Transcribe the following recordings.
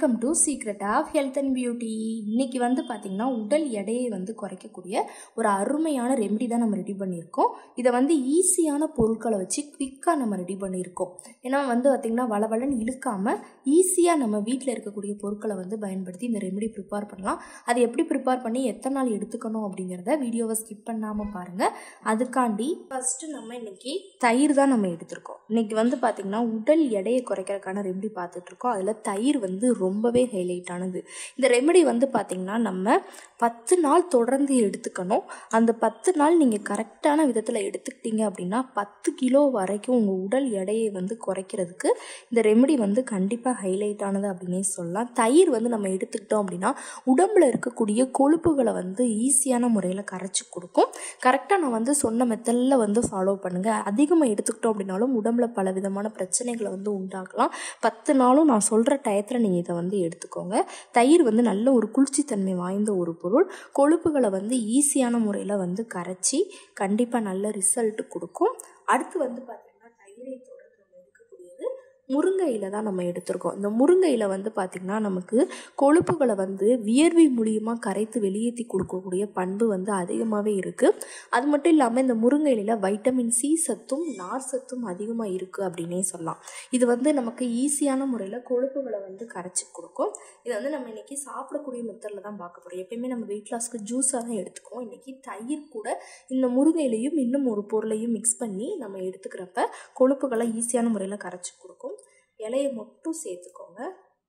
welcome to secret of health and beauty இன்னைக்கு வந்து பார்த்திங்கன்னா உடல் எடையை வந்து குறைக்கக்கூடிய ஒரு அருமையான ரெமெடி தான் நம்ம ரெடி பண்ணியிருக்கோம் இதை வந்து ஈஸியான பொருட்களை வச்சு குவிக்காக நம்ம ரெடி பண்ணியிருக்கோம் ஏன்னா வந்து பார்த்திங்கன்னா வளவளன்னு இழுக்காமல் ஈஸியாக நம்ம வீட்டில் இருக்கக்கூடிய பொருட்களை வந்து பயன்படுத்தி இந்த ரெமெடி ப்ரிப்பேர் பண்ணலாம் அது எப்படி ப்ரிப்பேர் பண்ணி எத்தனை நாள் எடுத்துக்கணும் அப்படிங்கிறத வீடியோவை ஸ்கிப் பண்ணாமல் பாருங்கள் அதுக்காண்டி ஃபஸ்ட்டு நம்ம இன்னைக்கு தயிர் தான் நம்ம எடுத்திருக்கோம் இன்னைக்கு வந்து பார்த்திங்கன்னா உடல் எடையை குறைக்கிறதுக்கான ரெமெடி பார்த்துட்ருக்கோம் அதில் தயிர் வந்து ரொம்பவே ஹைலைட் ஆனது இந்த ரெமெடி வந்து பார்த்திங்கன்னா நம்ம பத்து நாள் தொடர்ந்து எடுத்துக்கணும் அந்த பத்து நாள் நீங்கள் கரெக்டான விதத்தில் எடுத்துக்கிட்டீங்க அப்படின்னா பத்து கிலோ வரைக்கும் உங்கள் உடல் எடையை வந்து குறைக்கிறதுக்கு இந்த ரெமெடி வந்து கண்டிப்பாக ஹைலைட் ஆனது அப்படின்னே சொல்லலாம் தயிர் வந்து நம்ம எடுத்துக்கிட்டோம் அப்படின்னா உடம்புல இருக்கக்கூடிய கொழுப்புகளை வந்து ஈஸியான முறையில் கரைச்சி கொடுக்கும் கரெக்டாக நான் வந்து சொன்ன மெத்தடில் வந்து ஃபாலோ பண்ணுங்கள் அதிகமாக எடுத்துக்கிட்டோம் அப்படின்னாலும் உடம்புல பல விதமான பிரச்சனைகளை வந்து உண்டாக்கலாம் பத்து நாளும் நான் சொல்கிற டயத்தில் நீங்கள் இதை வந்து எடுத்துக்கோங்க தயிர் வந்து நல்ல ஒரு குளிர்ச்சித்தன்மை வாய்ந்த ஒரு பொருள் கொழுப்புகளை வந்து ஈஸியான முறையில் வந்து கரைச்சி கண்டிப்பாக நல்ல ரிசல்ட் கொடுக்கும் அடுத்து வந்து பார்த்திங்கன்னா தயிரை தொடர்ந்து நம்ம எடுக்கக்கூடியது முருங்கை இலை தான் நம்ம எடுத்திருக்கோம் இந்த முருங்கை இலை வந்து பார்த்திங்கன்னா நமக்கு கொழுப்புகளை வந்து வியர்வை மூலியமாக கரைத்து வெளியேற்றி கொடுக்கக்கூடிய பண்பு வந்து அதிகமாகவே இருக்குது அது மட்டும் இல்லாமல் இந்த முருங்கை இலையில் வைட்டமின் சி சத்தும் நார் சத்தும் அதிகமாக இருக்குது அப்படின்னே சொல்லலாம் இது வந்து நமக்கு ஈஸியான முறையில் கொழுப்புகளை வந்து கரைச்சி கொடுக்கும் இதை வந்து நம்ம இன்றைக்கி சாப்பிடக்கூடிய மெத்தடில் தான் பார்க்க போகிறோம் எப்பயுமே நம்ம வெயிட் லாஸ்க்கு ஜூஸாக தான் எடுத்துக்குவோம் இன்றைக்கி தயிர் கூட இந்த முருங்கையிலையும் இன்னும் ஒரு பொருளையும் மிக்ஸ் பண்ணி நம்ம எடுத்துக்கிறப்ப கொழுப்புகளை ஈஸியான முறையில் கரைச்சி கொடுக்கும் இலையை மட்டும் சேர்த்துக்கோங்க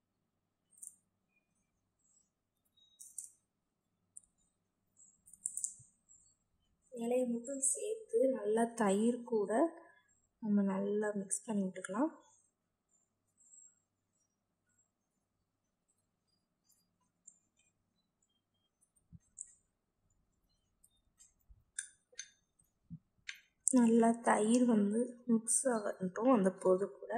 இலையை மட்டும் சேர்த்து நல்லா தயிர் கூட நம்ம நல்லா மிக்ஸ் பண்ணி விட்டுக்கலாம் நல்லா தயிர் வந்து மிக்ஸ் ஆகட்டும் அந்த பொது கூட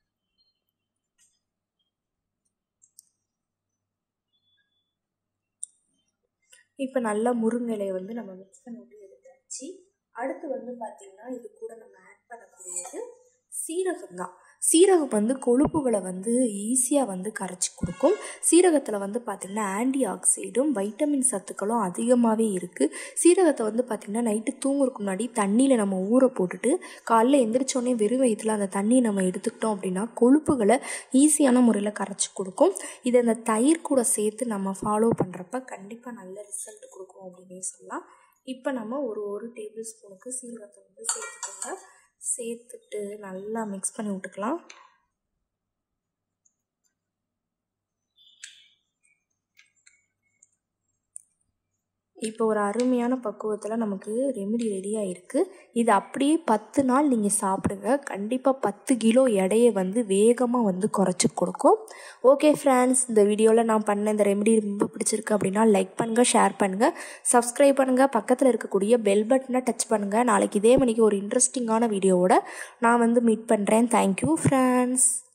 இப்போ நல்லா முருங்கலையை வந்து நம்ம மிக்ஸ் பண்ணி விட்டு எடுத்தாச்சு அடுத்து வந்து பார்த்திங்கன்னா இது கூட நம்ம ஆட் பண்ணக்கூடியது சீரகம் தான் சீரகம் வந்து கொழுப்புகளை வந்து ஈஸியாக வந்து கரைச்சி கொடுக்கும் சீரகத்தில் வந்து பார்த்திங்கன்னா ஆன்டி ஆக்சைடும் வைட்டமின் சத்துக்களும் அதிகமாகவே இருக்குது சீரகத்தை வந்து பார்த்திங்கன்னா நைட்டு தூங்குறதுக்கு முன்னாடி தண்ணியில் நம்ம ஊற போட்டுட்டு காலைல எந்திரிச்சோடனே வெறும் வயிற்றில் அந்த தண்ணியை நம்ம எடுத்துக்கிட்டோம் அப்படின்னா கொழுப்புகளை ஈஸியான முறையில் கரைச்சி கொடுக்கும் இதை இந்த தயிர் கூட சேர்த்து நம்ம ஃபாலோ பண்ணுறப்ப கண்டிப்பாக நல்ல ரிசல்ட் கொடுக்கும் அப்படின்னே சொல்லலாம் இப்போ நம்ம ஒரு ஒரு டேபிள் ஸ்பூனுக்கு சீரகத்தை வந்து சேர்த்துக்கோங்க சேர்த்துட்டு நல்லா மிக்ஸ் பண்ணி விட்டுக்கலாம் இப்போ ஒரு அருமையான பக்குவத்தில் நமக்கு ரெமெடி ரெடியாக இருக்குது இது அப்படியே பத்து நாள் நீங்கள் சாப்பிடுங்க கண்டிப்பாக பத்து கிலோ எடையை வந்து வேகமாக வந்து குறைச்சி கொடுக்கும் ஓகே ஃப்ரெண்ட்ஸ் இந்த வீடியோவில் நான் பண்ண இந்த ரெமெடி ரொம்ப பிடிச்சிருக்கு அப்படின்னா லைக் பண்ணுங்கள் ஷேர் பண்ணுங்கள் சப்ஸ்கிரைப் பண்ணுங்கள் பக்கத்தில் இருக்கக்கூடிய பெல் பட்டனை டச் பண்ணுங்கள் நாளைக்கு இதே மணிக்கு ஒரு இன்ட்ரெஸ்டிங்கான வீடியோவோட நான் வந்து மீட் பண்ணுறேன் தேங்க்யூ ஃப்ரெண்ட்ஸ்